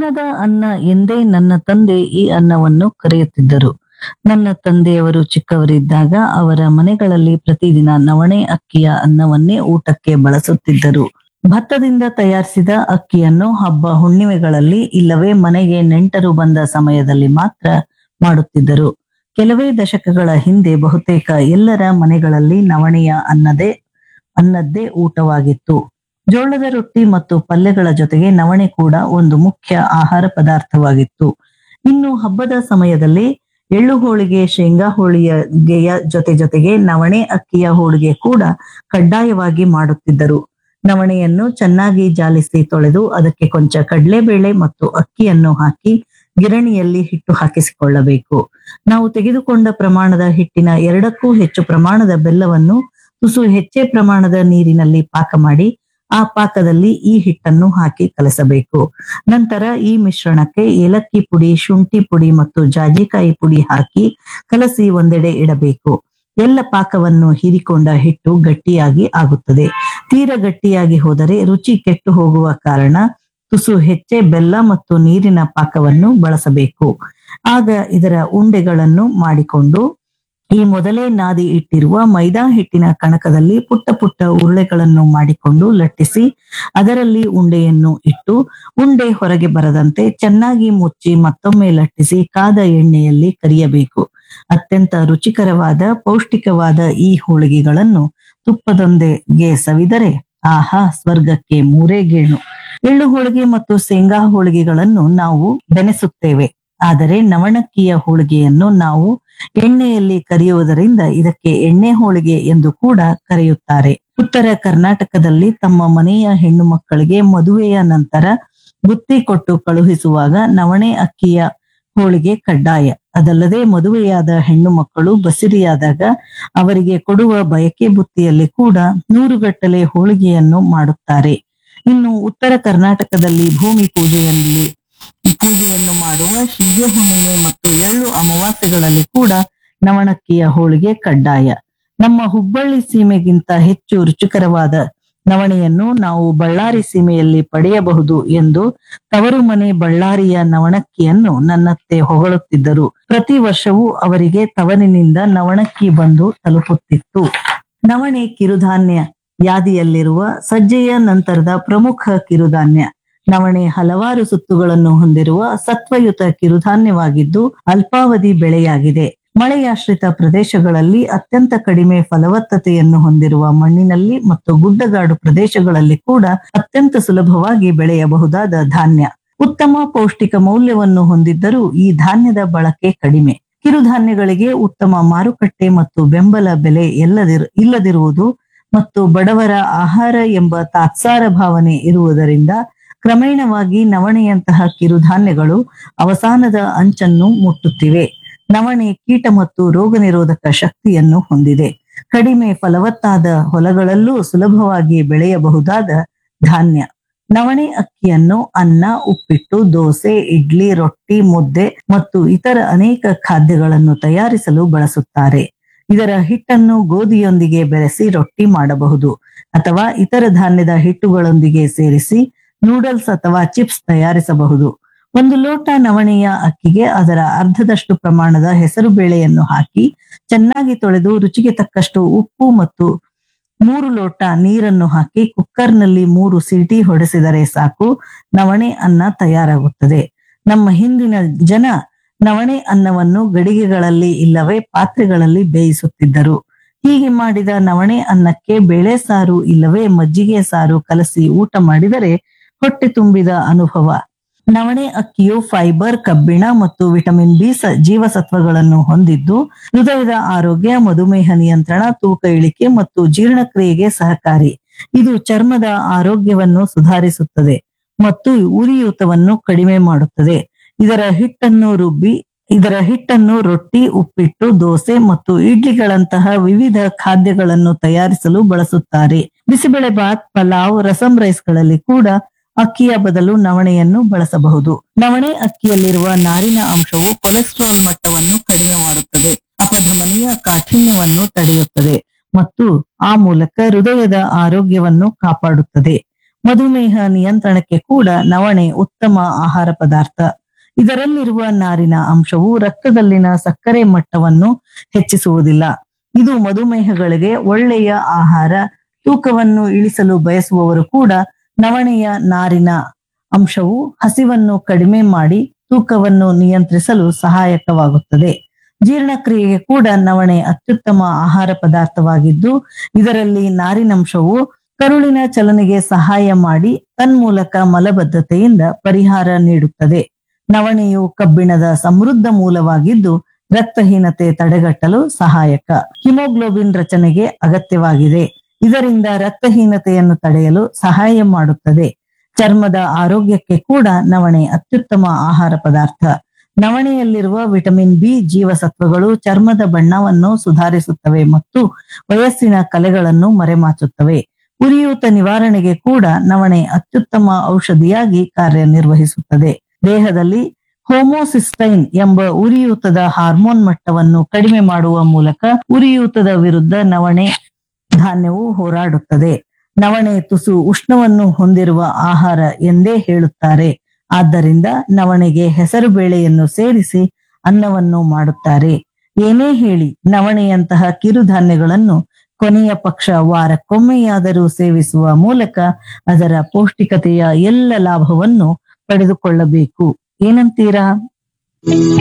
ಚಿನ್ನದ ಅನ್ನ ಎಂದೇ ನನ್ನ ತಂದೆ ಈ ಅನ್ನವನ್ನು ಕರೆಯುತ್ತಿದ್ದರು ನನ್ನ ತಂದೆಯವರು ಚಿಕ್ಕವರಿದ್ದಾಗ ಅವರ ಮನೆಗಳಲ್ಲಿ ಪ್ರತಿದಿನ ನವಣೆ ಅಕ್ಕಿಯ ಅನ್ನವನ್ನೇ ಊಟಕ್ಕೆ ಬಳಸುತ್ತಿದ್ದರು ಭತ್ತದಿಂದ ತಯಾರಿಸಿದ ಅಕ್ಕಿಯನ್ನು ಹಬ್ಬ ಹುಣ್ಣಿಮೆಗಳಲ್ಲಿ ಇಲ್ಲವೇ ಮನೆಗೆ ನೆಂಟರು ಬಂದ ಸಮಯದಲ್ಲಿ ಮಾತ್ರ ಮಾಡುತ್ತಿದ್ದರು ಕೆಲವೇ ದಶಕಗಳ ಹಿಂದೆ ಬಹುತೇಕ ಎಲ್ಲರ ಮನೆಗಳಲ್ಲಿ ನವಣೆಯ ಅನ್ನದೇ ಅನ್ನದ್ದೇ ಊಟವಾಗಿತ್ತು ಜೋಳದ ರೊಟ್ಟಿ ಮತ್ತು ಪಲ್ಯಗಳ ಜೊತೆಗೆ ನವಣೆ ಕೂಡ ಒಂದು ಮುಖ್ಯ ಆಹಾರ ಪದಾರ್ಥವಾಗಿತ್ತು ಇನ್ನು ಹಬ್ಬದ ಸಮಯದಲ್ಲಿ ಎಳ್ಳು ಹೋಳಿಗೆ ಶೇಂಗಾ ಹೋಳಿಗೆಯ ಜೊತೆ ಜೊತೆಗೆ ನವಣೆ ಅಕ್ಕಿಯ ಹೋಳಿಗೆ ಕೂಡ ಕಡ್ಡಾಯವಾಗಿ ಮಾಡುತ್ತಿದ್ದರು ನವಣೆಯನ್ನು ಚೆನ್ನಾಗಿ ಜಾಲಿಸಿ ತೊಳೆದು ಅದಕ್ಕೆ ಕೊಂಚ ಕಡಲೆಬೇಳೆ ಮತ್ತು ಅಕ್ಕಿಯನ್ನು ಹಾಕಿ ಗಿರಣಿಯಲ್ಲಿ ಹಿಟ್ಟು ಹಾಕಿಸಿಕೊಳ್ಳಬೇಕು ನಾವು ತೆಗೆದುಕೊಂಡ ಪ್ರಮಾಣದ ಹಿಟ್ಟಿನ ಎರಡಕ್ಕೂ ಹೆಚ್ಚು ಪ್ರಮಾಣದ ಬೆಲ್ಲವನ್ನು ತುಸು ಹೆಚ್ಚೇ ಪ್ರಮಾಣದ ನೀರಿನಲ್ಲಿ ಪಾಕ ಮಾಡಿ ಆ ಪಾಕದಲ್ಲಿ ಈ ಹಿಟ್ಟನ್ನು ಹಾಕಿ ಕಲಸಬೇಕು ನಂತರ ಈ ಮಿಶ್ರಣಕ್ಕೆ ಏಲಕ್ಕಿ ಪುಡಿ ಶುಂಠಿ ಪುಡಿ ಮತ್ತು ಜಾಜಿಕಾಯಿ ಪುಡಿ ಹಾಕಿ ಕಲಸಿ ಒಂದೆಡೆ ಇಡಬೇಕು ಎಲ್ಲ ಪಾಕವನ್ನು ಹೀರಿಕೊಂಡ ಹಿಟ್ಟು ಗಟ್ಟಿಯಾಗಿ ಆಗುತ್ತದೆ ತೀರ ಗಟ್ಟಿಯಾಗಿ ಹೋದರೆ ರುಚಿ ಕೆಟ್ಟು ಹೋಗುವ ಕಾರಣ ತುಸು ಹೆಚ್ಚೆ ಬೆಲ್ಲ ಮತ್ತು ನೀರಿನ ಪಾಕವನ್ನು ಬಳಸಬೇಕು ಆಗ ಇದರ ಉಂಡೆಗಳನ್ನು ಮಾಡಿಕೊಂಡು ಈ ಮೊದಲೇ ನಾದಿ ಇಟ್ಟಿರುವ ಮೈದಾ ಹಿಟ್ಟಿನ ಕಣಕದಲ್ಲಿ ಪುಟ್ಟ ಪುಟ್ಟ ಉರುಳೆಗಳನ್ನು ಮಾಡಿಕೊಂಡು ಲಟ್ಟಿಸಿ ಅದರಲ್ಲಿ ಉಂಡೆಯನ್ನು ಇಟ್ಟು ಉಂಡೆ ಹೊರಗೆ ಬರದಂತೆ ಚೆನ್ನಾಗಿ ಮುಚ್ಚಿ ಮತ್ತೊಮ್ಮೆ ಲಟ್ಟಿಸಿ ಕಾದ ಎಣ್ಣೆಯಲ್ಲಿ ಕರಿಯಬೇಕು ಅತ್ಯಂತ ರುಚಿಕರವಾದ ಪೌಷ್ಟಿಕವಾದ ಈ ಹೋಳಿಗೆಗಳನ್ನು ತುಪ್ಪದೊಂದಿಗೆ ಸವಿದರೆ ಆಹಾ ಸ್ವರ್ಗಕ್ಕೆ ಮೂರೇ ಗೇಣು ಎಳ್ಳು ಹೋಳಿಗೆ ಮತ್ತು ಶೇಂಗಾ ಹೋಳಿಗೆಗಳನ್ನು ನಾವು ಬೆನೆಸುತ್ತೇವೆ ಆದರೆ ನವಣಕ್ಕಿಯ ಹೋಳಿಗೆಯನ್ನು ನಾವು ಎಣ್ಣೆಯಲ್ಲಿ ಕರಿಯುವುದರಿಂದ ಇದಕ್ಕೆ ಎಣ್ಣೆ ಹೋಳಿಗೆ ಎಂದು ಕೂಡ ಕರೆಯುತ್ತಾರೆ ಉತ್ತರ ಕರ್ನಾಟಕದಲ್ಲಿ ತಮ್ಮ ಮನೆಯ ಹೆಣ್ಣು ಮಕ್ಕಳಿಗೆ ಮದುವೆಯ ನಂತರ ಬುತ್ತಿ ಕೊಟ್ಟು ಕಳುಹಿಸುವಾಗ ನವಣೆ ಅಕ್ಕಿಯ ಹೋಳಿಗೆ ಕಡ್ಡಾಯ ಅದಲ್ಲದೆ ಮದುವೆಯಾದ ಹೆಣ್ಣು ಮಕ್ಕಳು ಬಸಿರಿಯಾದಾಗ ಅವರಿಗೆ ಕೊಡುವ ಬಯಕೆ ಬುತ್ತಿಯಲ್ಲಿ ಕೂಡ ನೂರುಗಟ್ಟಲೆ ಹೋಳಿಗೆಯನ್ನು ಮಾಡುತ್ತಾರೆ ಇನ್ನು ಉತ್ತರ ಕರ್ನಾಟಕದಲ್ಲಿ ಭೂಮಿ ಪೂಜೆಯಲ್ಲಿ ಪೂಜೆಯನ್ನು ಮಾಡುವ ಶಿಗೆ ಹುಣ್ಣಿಮೆ ಮತ್ತು ಎಳ್ಳು ಅಮಾವಾಸ್ಯೆಗಳಲ್ಲಿ ಕೂಡ ನವಣಕ್ಕಿಯ ಹೋಳಿಗೆ ಕಡ್ಡಾಯ ನಮ್ಮ ಹುಬ್ಬಳ್ಳಿ ಸೀಮೆಗಿಂತ ಹೆಚ್ಚು ರುಚಿಕರವಾದ ನವಣೆಯನ್ನು ನಾವು ಬಳ್ಳಾರಿ ಸೀಮೆಯಲ್ಲಿ ಪಡೆಯಬಹುದು ಎಂದು ತವರು ಮನೆ ಬಳ್ಳಾರಿಯ ನವಣಕ್ಕಿಯನ್ನು ನನ್ನತ್ತೆ ಹೊಗಳುತ್ತಿದ್ದರು ಪ್ರತಿ ವರ್ಷವೂ ಅವರಿಗೆ ತವರಿನಿಂದ ನವಣಕ್ಕಿ ಬಂದು ತಲುಪುತ್ತಿತ್ತು ನವಣೆ ಕಿರುಧಾನ್ಯ ಯಾದಿಯಲ್ಲಿರುವ ಸಜ್ಜೆಯ ನಂತರದ ಪ್ರಮುಖ ಕಿರುಧಾನ್ಯ ನವಣೆ ಹಲವಾರು ಸುತ್ತುಗಳನ್ನು ಹೊಂದಿರುವ ಸತ್ವಯುತ ಕಿರುಧಾನ್ಯವಾಗಿದ್ದು ಅಲ್ಪಾವಧಿ ಬೆಳೆಯಾಗಿದೆ ಮಳೆಯಾಶ್ರಿತ ಪ್ರದೇಶಗಳಲ್ಲಿ ಅತ್ಯಂತ ಕಡಿಮೆ ಫಲವತ್ತತೆಯನ್ನು ಹೊಂದಿರುವ ಮಣ್ಣಿನಲ್ಲಿ ಮತ್ತು ಗುಡ್ಡಗಾಡು ಪ್ರದೇಶಗಳಲ್ಲಿ ಕೂಡ ಅತ್ಯಂತ ಸುಲಭವಾಗಿ ಬೆಳೆಯಬಹುದಾದ ಧಾನ್ಯ ಉತ್ತಮ ಪೌಷ್ಟಿಕ ಮೌಲ್ಯವನ್ನು ಹೊಂದಿದ್ದರೂ ಈ ಧಾನ್ಯದ ಬಳಕೆ ಕಡಿಮೆ ಕಿರುಧಾನ್ಯಗಳಿಗೆ ಉತ್ತಮ ಮಾರುಕಟ್ಟೆ ಮತ್ತು ಬೆಂಬಲ ಬೆಲೆ ಎಲ್ಲದಿರು ಇಲ್ಲದಿರುವುದು ಮತ್ತು ಬಡವರ ಆಹಾರ ಎಂಬ ತಾತ್ಸಾರ ಭಾವನೆ ಇರುವುದರಿಂದ ಕ್ರಮೇಣವಾಗಿ ನವಣೆಯಂತಹ ಕಿರುಧಾನ್ಯಗಳು ಅವಸಾನದ ಅಂಚನ್ನು ಮುಟ್ಟುತ್ತಿವೆ ನವಣೆ ಕೀಟ ಮತ್ತು ರೋಗ ನಿರೋಧಕ ಶಕ್ತಿಯನ್ನು ಹೊಂದಿದೆ ಕಡಿಮೆ ಫಲವತ್ತಾದ ಹೊಲಗಳಲ್ಲೂ ಸುಲಭವಾಗಿ ಬೆಳೆಯಬಹುದಾದ ಧಾನ್ಯ ನವಣೆ ಅಕ್ಕಿಯನ್ನು ಅನ್ನ ಉಪ್ಪಿಟ್ಟು ದೋಸೆ ಇಡ್ಲಿ ರೊಟ್ಟಿ ಮುದ್ದೆ ಮತ್ತು ಇತರ ಅನೇಕ ಖಾದ್ಯಗಳನ್ನು ತಯಾರಿಸಲು ಬಳಸುತ್ತಾರೆ ಇದರ ಹಿಟ್ಟನ್ನು ಗೋಧಿಯೊಂದಿಗೆ ಬೆರೆಸಿ ರೊಟ್ಟಿ ಮಾಡಬಹುದು ಅಥವಾ ಇತರ ಧಾನ್ಯದ ಹಿಟ್ಟುಗಳೊಂದಿಗೆ ಸೇರಿಸಿ ನೂಡಲ್ಸ್ ಅಥವಾ ಚಿಪ್ಸ್ ತಯಾರಿಸಬಹುದು ಒಂದು ಲೋಟ ನವಣೆಯ ಅಕ್ಕಿಗೆ ಅದರ ಅರ್ಧದಷ್ಟು ಪ್ರಮಾಣದ ಹೆಸರು ಬೇಳೆಯನ್ನು ಹಾಕಿ ಚೆನ್ನಾಗಿ ತೊಳೆದು ರುಚಿಗೆ ತಕ್ಕಷ್ಟು ಉಪ್ಪು ಮತ್ತು ಮೂರು ಲೋಟ ನೀರನ್ನು ಹಾಕಿ ಕುಕ್ಕರ್ನಲ್ಲಿ ಮೂರು ಸೀಟಿ ಹೊಡೆಸಿದರೆ ಸಾಕು ನವಣೆ ಅನ್ನ ತಯಾರಾಗುತ್ತದೆ ನಮ್ಮ ಹಿಂದಿನ ಜನ ನವಣೆ ಅನ್ನವನ್ನು ಗಡಿಗೆಗಳಲ್ಲಿ ಇಲ್ಲವೇ ಪಾತ್ರೆಗಳಲ್ಲಿ ಬೇಯಿಸುತ್ತಿದ್ದರು ಹೀಗೆ ಮಾಡಿದ ನವಣೆ ಅನ್ನಕ್ಕೆ ಬೇಳೆ ಸಾರು ಇಲ್ಲವೇ ಮಜ್ಜಿಗೆ ಸಾರು ಕಲಸಿ ಊಟ ಮಾಡಿದರೆ ಹೊಟ್ಟೆ ತುಂಬಿದ ಅನುಭವ ನವಣೆ ಅಕ್ಕಿಯು ಫೈಬರ್ ಕಬ್ಬಿಣ ಮತ್ತು ವಿಟಮಿನ್ ಬಿ ಸ ಜೀವಸತ್ವಗಳನ್ನು ಹೊಂದಿದ್ದು ಹೃದಯದ ಆರೋಗ್ಯ ಮಧುಮೇಹ ನಿಯಂತ್ರಣ ತೂಕ ಇಳಿಕೆ ಮತ್ತು ಜೀರ್ಣಕ್ರಿಯೆಗೆ ಸಹಕಾರಿ ಇದು ಚರ್ಮದ ಆರೋಗ್ಯವನ್ನು ಸುಧಾರಿಸುತ್ತದೆ ಮತ್ತು ಉರಿಯೂತವನ್ನು ಕಡಿಮೆ ಮಾಡುತ್ತದೆ ಇದರ ಹಿಟ್ಟನ್ನು ರುಬ್ಬಿ ಇದರ ಹಿಟ್ಟನ್ನು ರೊಟ್ಟಿ ಉಪ್ಪಿಟ್ಟು ದೋಸೆ ಮತ್ತು ಇಡ್ಲಿಗಳಂತಹ ವಿವಿಧ ಖಾದ್ಯಗಳನ್ನು ತಯಾರಿಸಲು ಬಳಸುತ್ತಾರೆ ಬಿಸಿಬೇಳೆ ಬಾತ್ ಪಲಾವ್ ರಸಂ ರೈಸ್ಗಳಲ್ಲಿ ಕೂಡ ಅಕ್ಕಿಯ ಬದಲು ನವಣೆಯನ್ನು ಬಳಸಬಹುದು ನವಣೆ ಅಕ್ಕಿಯಲ್ಲಿರುವ ನಾರಿನ ಅಂಶವು ಕೊಲೆಸ್ಟ್ರಾಲ್ ಮಟ್ಟವನ್ನು ಕಡಿಮೆ ಮಾಡುತ್ತದೆ ಅಪಧಮನಿಯ ಕಾಠಿಣ್ಯವನ್ನು ತಡೆಯುತ್ತದೆ ಮತ್ತು ಆ ಮೂಲಕ ಹೃದಯದ ಆರೋಗ್ಯವನ್ನು ಕಾಪಾಡುತ್ತದೆ ಮಧುಮೇಹ ನಿಯಂತ್ರಣಕ್ಕೆ ಕೂಡ ನವಣೆ ಉತ್ತಮ ಆಹಾರ ಪದಾರ್ಥ ಇದರಲ್ಲಿರುವ ನಾರಿನ ಅಂಶವು ರಕ್ತದಲ್ಲಿನ ಸಕ್ಕರೆ ಮಟ್ಟವನ್ನು ಹೆಚ್ಚಿಸುವುದಿಲ್ಲ ಇದು ಮಧುಮೇಹಗಳಿಗೆ ಒಳ್ಳೆಯ ಆಹಾರ ತೂಕವನ್ನು ಇಳಿಸಲು ಬಯಸುವವರು ಕೂಡ ನವಣೆಯ ನಾರಿನ ಅಂಶವು ಹಸಿವನ್ನು ಕಡಿಮೆ ಮಾಡಿ ತೂಕವನ್ನು ನಿಯಂತ್ರಿಸಲು ಸಹಾಯಕವಾಗುತ್ತದೆ ಜೀರ್ಣಕ್ರಿಯೆಗೆ ಕೂಡ ನವಣೆ ಅತ್ಯುತ್ತಮ ಆಹಾರ ಪದಾರ್ಥವಾಗಿದ್ದು ಇದರಲ್ಲಿ ನಾರಿನಂಶವು ಕರುಳಿನ ಚಲನೆಗೆ ಸಹಾಯ ಮಾಡಿ ತನ್ಮೂಲಕ ಮಲಬದ್ಧತೆಯಿಂದ ಪರಿಹಾರ ನೀಡುತ್ತದೆ ನವಣೆಯು ಕಬ್ಬಿಣದ ಸಮೃದ್ಧ ಮೂಲವಾಗಿದ್ದು ರಕ್ತಹೀನತೆ ತಡೆಗಟ್ಟಲು ಸಹಾಯಕ ಹಿಮೋಗ್ಲೋಬಿನ್ ರಚನೆಗೆ ಅಗತ್ಯವಾಗಿದೆ ಇದರಿಂದ ರಕ್ತಹೀನತೆಯನ್ನು ತಡೆಯಲು ಸಹಾಯ ಮಾಡುತ್ತದೆ ಚರ್ಮದ ಆರೋಗ್ಯಕ್ಕೆ ಕೂಡ ನವಣೆ ಅತ್ಯುತ್ತಮ ಆಹಾರ ಪದಾರ್ಥ ನವಣೆಯಲ್ಲಿರುವ ವಿಟಮಿನ್ ಬಿ ಜೀವಸತ್ವಗಳು ಚರ್ಮದ ಬಣ್ಣವನ್ನು ಸುಧಾರಿಸುತ್ತವೆ ಮತ್ತು ವಯಸ್ಸಿನ ಕಲೆಗಳನ್ನು ಮರೆಮಾಚುತ್ತವೆ ಉರಿಯೂತ ನಿವಾರಣೆಗೆ ಕೂಡ ನವಣೆ ಅತ್ಯುತ್ತಮ ಔಷಧಿಯಾಗಿ ಕಾರ್ಯನಿರ್ವಹಿಸುತ್ತದೆ ದೇಹದಲ್ಲಿ ಹೋಮೋಸಿಸ್ಟೈನ್ ಎಂಬ ಉರಿಯೂತದ ಹಾರ್ಮೋನ್ ಮಟ್ಟವನ್ನು ಕಡಿಮೆ ಮಾಡುವ ಮೂಲಕ ಉರಿಯೂತದ ವಿರುದ್ಧ ನವಣೆ ಧಾನ್ಯವು ಹೋರಾಡುತ್ತದೆ ನವಣೆ ತುಸು ಉಷ್ಣವನ್ನು ಹೊಂದಿರುವ ಆಹಾರ ಎಂದೇ ಹೇಳುತ್ತಾರೆ ಆದ್ದರಿಂದ ನವಣೆಗೆ ಹೆಸರು ಬೇಳೆಯನ್ನು ಸೇರಿಸಿ ಅನ್ನವನ್ನು ಮಾಡುತ್ತಾರೆ ಏನೇ ಹೇಳಿ ನವಣೆಯಂತಹ ಕಿರುಧಾನ್ಯಗಳನ್ನು ಕೊನೆಯ ಪಕ್ಷ ವಾರಕ್ಕೊಮ್ಮೆಯಾದರೂ ಸೇವಿಸುವ ಮೂಲಕ ಅದರ ಪೌಷ್ಟಿಕತೆಯ ಎಲ್ಲ ಲಾಭವನ್ನು ಪಡೆದುಕೊಳ್ಳಬೇಕು ಏನಂತೀರಾ